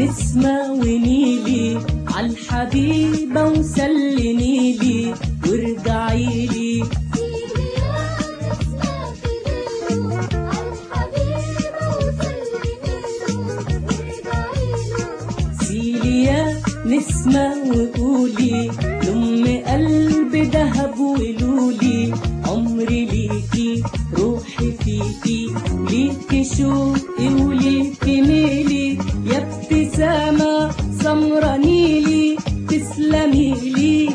نسمة ونيلي عالحبيبة وسلميلي وارجعيلي سيلي يا نسمة وقولي لأم قلب دهب ولولي عمري ليكي روحي فيكي ليكي شوقي وليكي ميلي يا ابتسامة سمرة نيلي تسلميلي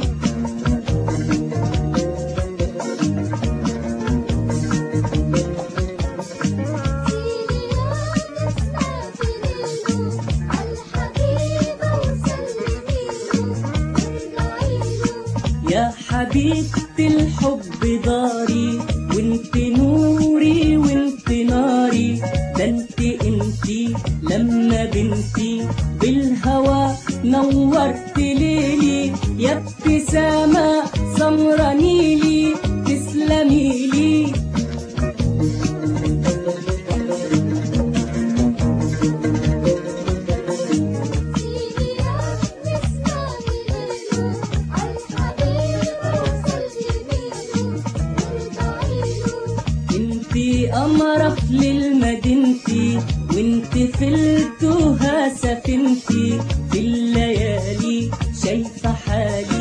يا حبيبة الحب داري وانت نوري وانت ناري ده انت انتي لما بنتي بالهوى نورت ليلي يا ابتسامة سمرة نيلي تسلميلي انتي قمرة للمدينتي وانت في التوها سفنتي في الليالي شايفة حالي